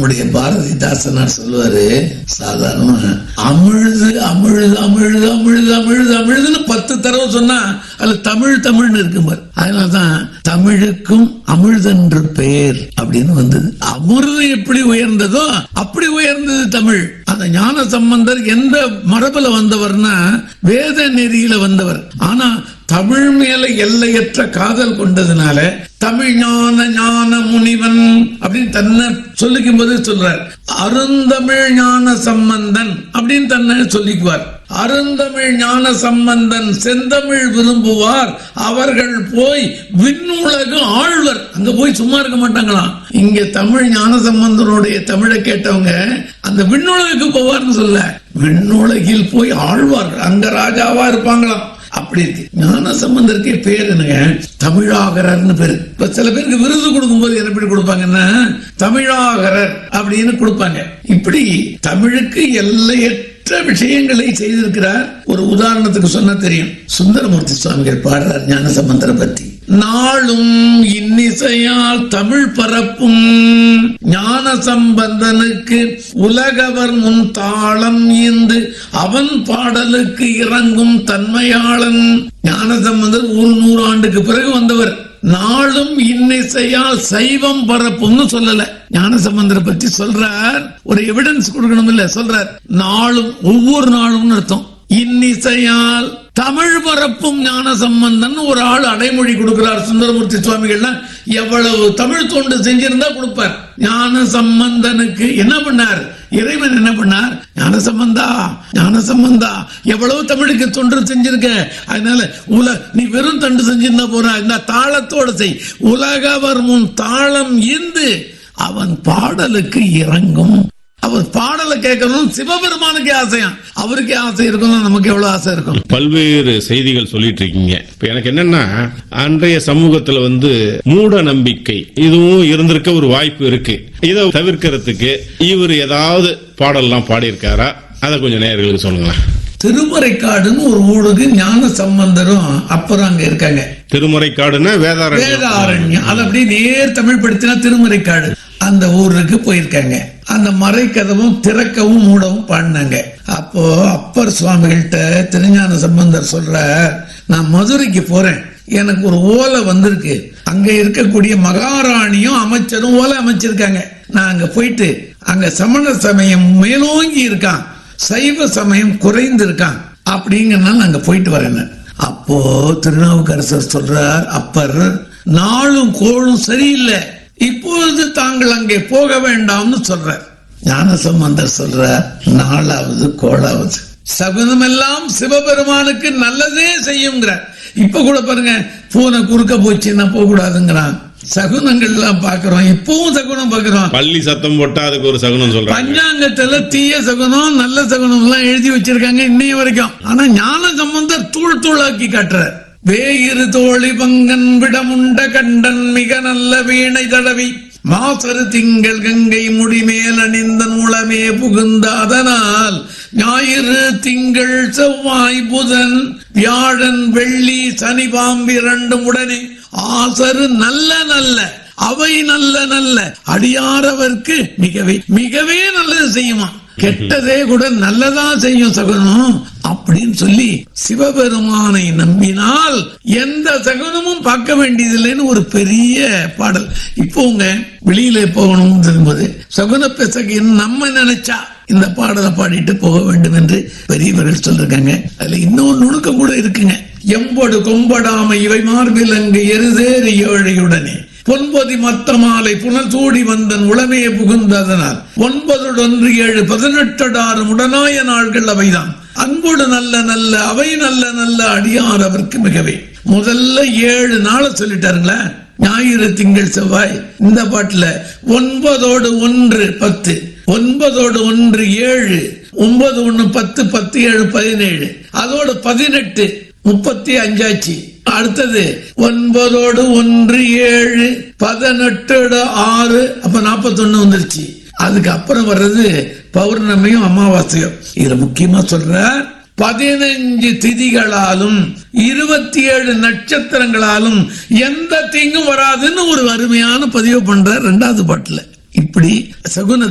நம்முடைய பாரதிதாசனார் சொல்லுவாரு சாதாரணமா அமிழ்து அமிழ்து அமிழ்து அமிழ்து அமிழ்து அமிழ்துன்னு பத்து தடவை சொன்னா அதுல தமிழ் தமிழ்னு இருக்கும் பாரு அதனாலதான் தமிழுக்கும் அமிழ்தென்று பெயர் அப்படின்னு வந்தது அமிர்தம் எப்படி உயர்ந்ததோ அப்படி உயர்ந்தது தமிழ் அந்த ஞான சம்பந்தர் எந்த மரபுல வந்தவர்னா வேத நெறியில வந்தவர் ஆனா தமிழ் மேல எல்லையற்ற காதல் கொண்டதுனால தமிழ் ஞான ஞான முனிவன் அப்படின்னு தன்னை சொல்லிக்கும் போது சொல்றார் அருந்தமிழ் ஞான சம்பந்தன் அப்படின்னு தன்னை சொல்லிக்குவார் அருந்தமிழ் ஞான சம்பந்தன் செந்தமிழ் விரும்புவார் அவர்கள் போய் விண்ணுலகு ஆழ்வர் அங்க போய் சும்மா இருக்க மாட்டாங்களாம் இங்க தமிழ் ஞான சம்பந்தனுடைய தமிழை கேட்டவங்க அந்த விண்ணுலகுக்கு போவார்னு சொல்ல விண்ணுலகில் போய் ஆழ்வார்கள் அங்க ராஜாவா இருப்பாங்களாம் அப்படி இருக்கு ஞான சம்பந்தருக்கே பேர் என்னங்க தமிழாகரர்னு பேரு இப்ப சில பேருக்கு விருது கொடுக்கும்போது என்ன எப்படி கொடுப்பாங்கன்னா தமிழாகரர் அப்படின்னு கொடுப்பாங்க இப்படி தமிழுக்கு எல்லையற்ற விஷயங்களை செய்திருக்கிறார் ஒரு உதாரணத்துக்கு சொன்னா தெரியும் சுந்தரமூர்த்தி சுவாமிகள் பாடுறார் ஞான சம்பந்தரை பத்தி நாளும் இன்னிசையால் தமிழ் பரப்பும் ஞான சம்பந்தனுக்கு உலகவர் முன் தாளம் ஈந்து அவன் பாடலுக்கு இறங்கும் தன்மையாளன் ஞான சம்பந்தர் ஒரு நூறு ஆண்டுக்கு பிறகு வந்தவர் நாளும் இன்னிசையால் சைவம் பரப்பும்னு சொல்லல ஞான சம்பந்தரை பத்தி சொல்றார் ஒரு எவிடன்ஸ் கொடுக்கணும் இல்ல சொல்றார் நாளும் ஒவ்வொரு நாளும் அர்த்தம் இன்னிசையால் தமிழ் பரப்பும் ஞான சம்பந்தன் ஒரு ஆள் அடைமொழி கொடுக்கிறார் சுந்தரமூர்த்தி சுவாமிகள்லாம் எவ்வளவு தமிழ் தொண்டு செஞ்சிருந்தா கொடுப்பார் ஞான சம்பந்தனுக்கு என்ன பண்ணார் இறைவன் என்ன பண்ணார் ஞான சம்பந்தா ஞான சம்பந்தா எவ்வளவு தமிழுக்கு தொண்டு செஞ்சிருக்க அதனால உல நீ வெறும் தண்டு செஞ்சிருந்தா போறா இந்த தாளத்தோட செய் உலகவர் முன் தாளம் ஈந்து அவன் பாடலுக்கு இறங்கும் அவர் பாடலை கேட்கணும் சிவபெருமானுக்கு ஆசையா அவருக்கே ஆசை இருக்கணும் நமக்கு எவ்வளவு ஆசை இருக்கும் பல்வேறு செய்திகள் சொல்லிட்டு இருக்கீங்க இப்ப எனக்கு என்னன்னா அன்றைய சமூகத்துல வந்து மூட நம்பிக்கை இதுவும் இருந்திருக்க ஒரு வாய்ப்பு இருக்கு இதை தவிர்க்கிறதுக்கு இவர் ஏதாவது பாடல்லாம் பாடியிருக்காரா அதை கொஞ்சம் நேயர்களுக்கு சொல்லுங்களேன் திருமறைக்காடுன்னு ஒரு ஊருக்கு ஞான சம்பந்தரும் அப்புறம் அங்க இருக்காங்க திருமுறைக்காடுன்னா வேதாரண்யம் வேதாரண்யம் அது அப்படியே நேர் தமிழ் படுத்தினா திருமறைக்காடு அந்த ஊருக்கு போயிருக்காங்க அந்த மறைக்கதவும் திறக்கவும் மூடவும் பாடினாங்க அப்போ அப்பர் சுவாமிகள்கிட்ட திருஞான சம்பந்தர் சொல்றார் நான் மதுரைக்கு போறேன் எனக்கு ஒரு ஓலை வந்திருக்கு அங்க இருக்கக்கூடிய மகாராணியும் அமைச்சரும் ஓலை அமைச்சிருக்காங்க நான் அங்க போயிட்டு அங்க சமண சமயம் மேலோங்கி இருக்கான் சைவ சமயம் குறைந்து இருக்கான் அப்படிங்கறனால அங்க போயிட்டு வரேன் அப்போ திருநாவுக்கரசர் சொல்றார் அப்பர் நாளும் கோளும் சரியில்லை இப்பொழுது தாங்கள் அங்கே போக வேண்டாம்னு சொல்றார் ஞானசம்பந்தர் சொல்றார் நாலாவது கோளாவது சகுனமெல்லாம் சிவபெருமானுக்கு நல்லதே செய்யுங்கிறார் இப்ப கூட பாருங்க பூனை குறுக்க போச்சுன்னா போக கூடாதுங்கிறான் சகுனங்கள் எல்லாம் பாக்குறோம் இப்பவும் சகுனம் பாக்குறோம் பள்ளி சத்தம் போட்டா அதுக்கு ஒரு சகுனம் சொல்றாங்க பஞ்சாங்கத்துல தீய சகுனம் நல்ல சகுனம் எல்லாம் எழுதி வச்சிருக்காங்க இன்னைய வரைக்கும் ஆனா ஞான சம்பந்தர் தூள் தூளாக்கி காட்டுறார் வேயிரு தோழி பங்கன் விடமுண்ட கண்டன் மிக நல்ல வீணை தடவி மாசரு திங்கள் கங்கை முடிமேல் அணிந்த நூலமே புகுந்த அதனால் ஞாயிறு திங்கள் செவ்வாய் புதன் வியாழன் வெள்ளி சனி பாம்பு இரண்டும் உடனே ஆசரு நல்ல நல்ல அவை நல்ல நல்ல அடியாரவர்க்கு மிகவே மிகவே நல்லது செய்யுமா கெட்டதே கூட நல்லதா செய்யும் சகுனம் அப்படின்னு சொல்லி சிவபெருமானை நம்பினால் எந்த சகுனமும் பார்க்க வேண்டியதில்லைன்னு ஒரு பெரிய பாடல் இப்போங்க வெளியில போகணும் சொல்லும்போது சகுன பெசகின்னு நம்ம நினைச்சா இந்த பாடலை பாடிட்டு போக வேண்டும் என்று பெரியவர்கள் சொல்லிருக்காங்க அதுல இன்னொரு நுணுக்கம் கூட இருக்குங்க எம்பொடு கொம்படாமை இவை மார்பில் அங்கு எருதேறி ஏழையுடனே பொன்பதி மத்த மாலை புனல் சூடி வந்தன் உளமே புகுந்ததனால் ஒன்பதோடு ஒன்று ஏழு பதினெட்டடாறு உடனாய நாள்கள் அவைதான் அன்போடு நல்ல நல்ல அவை நல்ல நல்ல அடியார் அவருக்கு மிகவே முதல்ல ஏழு நாளை சொல்லிட்டாருங்களா ஞாயிறு திங்கள் செவ்வாய் இந்த பாட்டுல ஒன்பதோடு ஒன்று பத்து ஒன்பதோடு ஒன்று ஏழு ஒன்பது ஒண்ணு பத்து பத்து ஏழு பதினேழு அதோடு பதினெட்டு முப்பத்தி அஞ்சாச்சு அடுத்தது ஒன்பதோடு ஒன்று ஏழு பதினெட்டோட ஆறு அப்ப நாற்பத்தொன்னு வந்துருச்சு அதுக்கு அப்புறம் வர்றது பௌர்ணமியும் அமாவாசையும் இதுல முக்கியமா சொல்ற பதினஞ்சு திதிகளாலும் இருபத்தி ஏழு நட்சத்திரங்களாலும் எந்த தீங்கும் வராதுன்னு ஒரு அருமையான பதிவு பண்ற ரெண்டாவது பாட்டுல இப்படி சகுன